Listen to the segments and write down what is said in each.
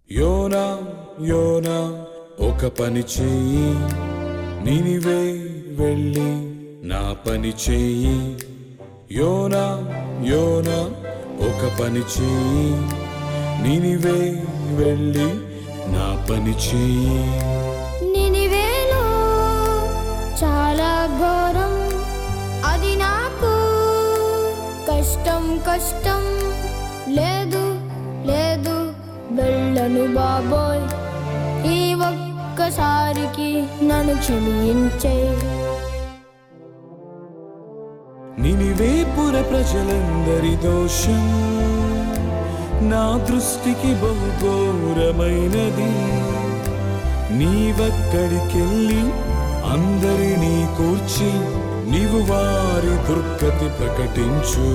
యోనా యోనా ఒక పని చెయ్యి నినివే వెళ్ళి నా పని చెయ్యి యోనా యోనా ఒక పని చెయ్యి నినివే వెళ్ళి నా పని చెయ్యి నినివేలో చాలా ఘోరం అది నాకు కష్టం కష్టం లేదు లేదు వెళ్ళను బాబోయ్ ఈ ఒక్కసారికి నన్ను క్షమించే నినివేపుర ప్రజలందరి దోషం నా దృష్టికి బహుఘోరమైనది నీవక్కడికెళ్ళి అందరినీ కూర్చి నీవు వారి దుర్గతి ప్రకటించు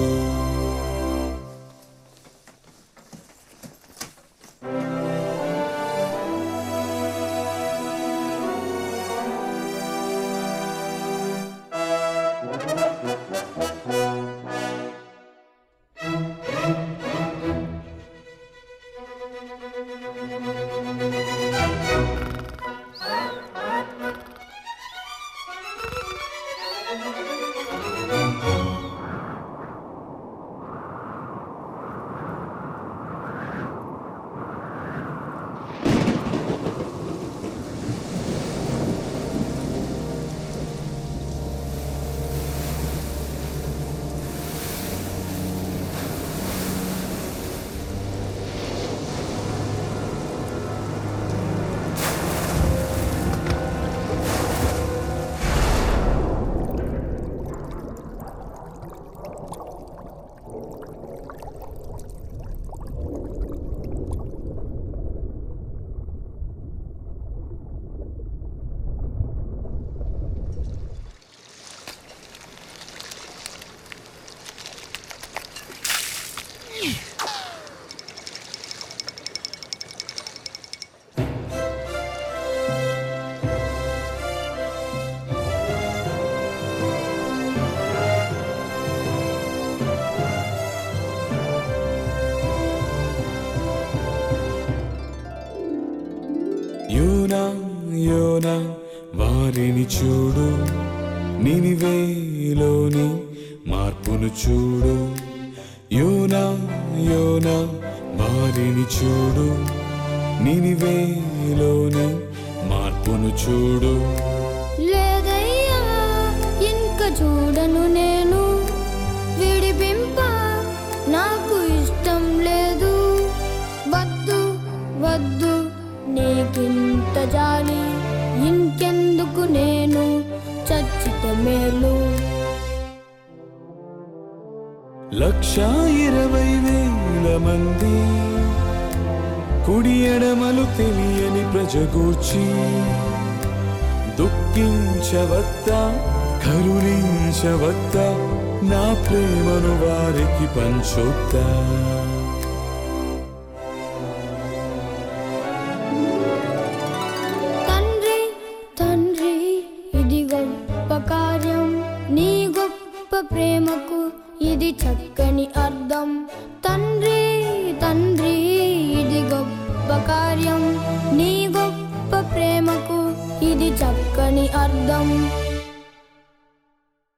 యోనా యోనా వారిని చూడు నినివేలోని మార్పును చూడు యోనా యోనా వారిని చూడు నినివేలోని మార్పును చూడు లేదయ్యా ఇంక చూడను నేను విడిపింప నాకు ఇష్టం లేదు వద్దు వద్దు నీకింత జాలి ఇంకెందుకు నేను చచ్చిత మేలు లక్ష ఇరవై వేల మంది కుడి ఎడమలు తెలియని ప్రజగూర్చి దుఃఖించవద్దా కరుణించవద్దా నా ప్రేమను వారికి పంచొద్దా తండ్రి తండ్రి ఇది గొప్ప కార్యం నీ గొప్ప ప్రేమకు ఇది చక్కని అర్థం తండ్రి తండ్రి ఇది గొప్ప కార్యం నీ గొప్ప ప్రేమకు ఇది చక్కని అర్థం